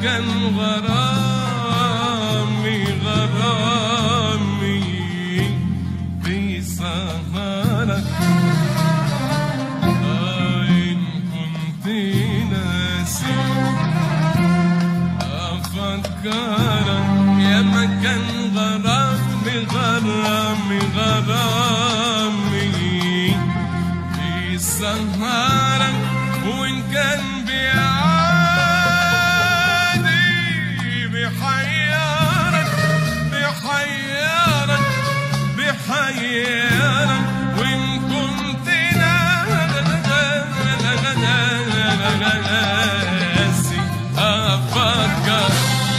كان غرامي غرامي في سهرك آه إن كنت ناسي أفكرك يا مكان غرامي غرامي غرامي في سهرك وإن كان بيعادي بحيرك بحيرك بحيرك وإن كنت ناسي أفكر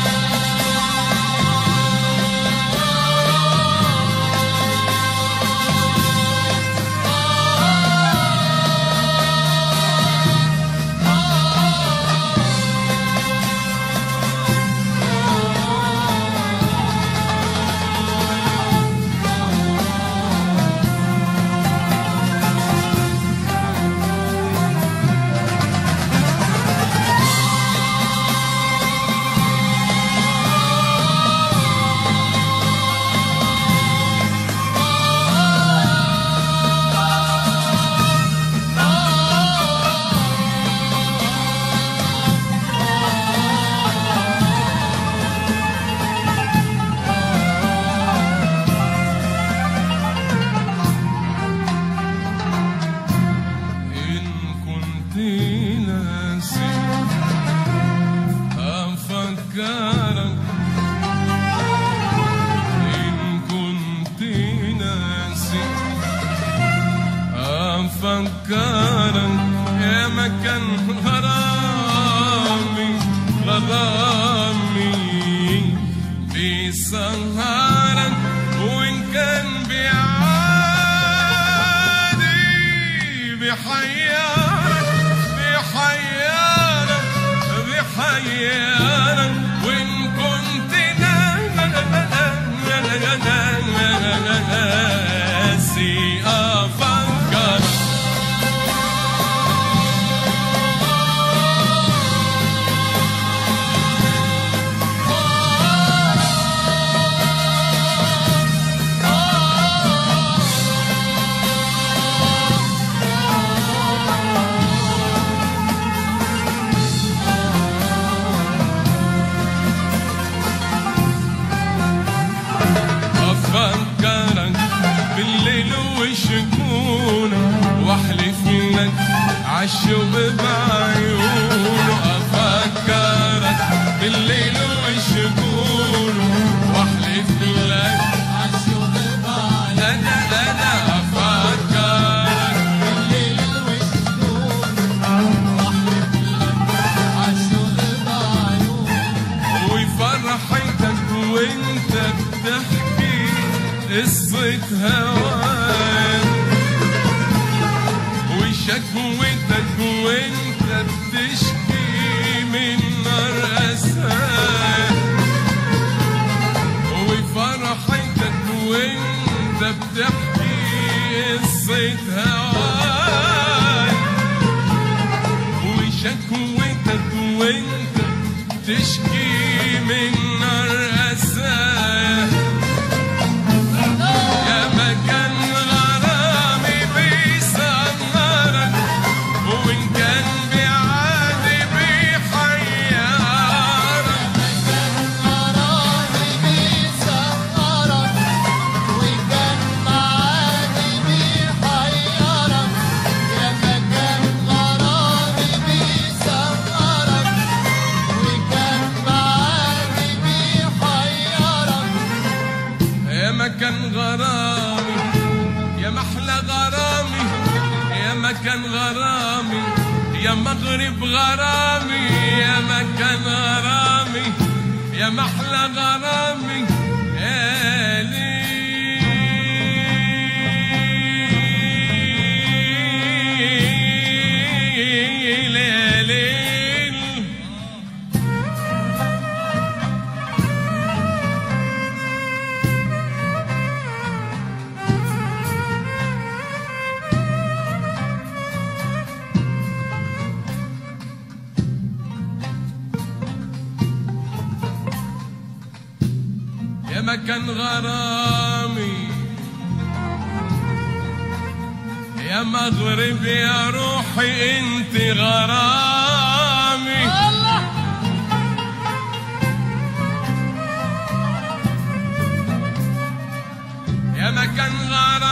إن كنت ناسي أفكرك إن كنت ناسي أفكرك يا مكان غرامي غرامي بسهرك وإن كان بيعادي بحيرك بحيرك بحيرك وإن كنت ناسي أفكر أفكرك بالليل وشكونه واحلف لك عالشوق بعيونه أفكرك بالليل وشكونه واحلف لك أنا أنا أفكرك وفرحتك وانت بتحكي قصة هواك وشكوتك وانت بتشكي من نار أساك وفرحتك وانت بتحكي قصة هواك وشكوتك وانت تشكي من نار أساك يا مكان غرامي بيسهرك وإن كان بيعادي بيحيرك يا مكان غرامي يا محلى غرامي يا مكان غرامي يا مغرب غرامي يا مكان غرامي يا محلى غرامي يا ليل يا ليل مكان غرامي يا مغرب يا روحي انت غرامي الله يا مكان غرامي